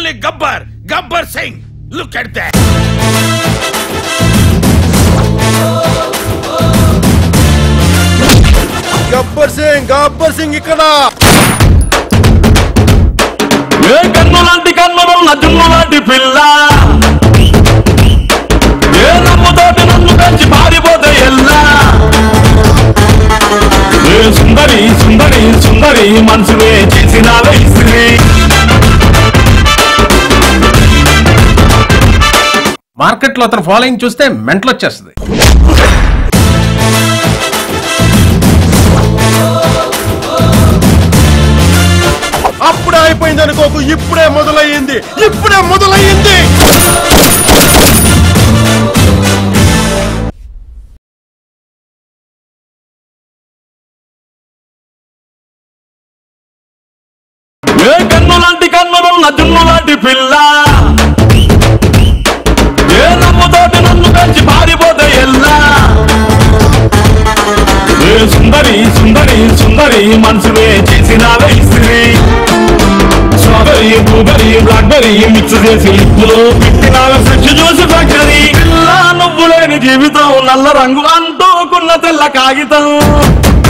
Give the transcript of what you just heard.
only Gabbar Gabbar Singh look at that Gabbar Singh Gabbar Singh ఇక్కడ ఏ కన్ను లాంటి కన్నులున్న జున్ను లాంటి పిల్ల ఏ నమ్ముతోటి నన్ను పెంచి పారిపోతే ఎల్లా ఏ సుందరి సుందరి సుందరి మనసునే చేసిన ఇస్త్రీ మార్కెట్ లో అతను ఫాలోయింగ్ చూస్తే మెంటల్ వచ్చేస్తుంది అప్పుడే అయిపోయింది అనుకోకు ఇప్పుడే మొదలయ్యింది ఇప్పుడే మొదలయ్యింది ఏ కన్ను లాంటి కన్నులున్న జున్ను లాంటి పిల్ల ఏ నమ్ముతోటి నన్ను పెంచి పారిపోతే ఎల్లా ఏ సుందరి సుందరి సుందరి మనసునే చేసిన ఇస్త్రీ స్ట్రాబెరీ బ్లూబెరీ బ్లాక్బెరీ మిక్స్ చేసి ఇప్పులో పెట్టిన ఫ్రిడ్జ్ చూసి ఫ్యాక్టరీ పిల్ల నువ్వు లేని జీవితం నల్ల రంగు అంటూకున్న తెల్ల కాగితం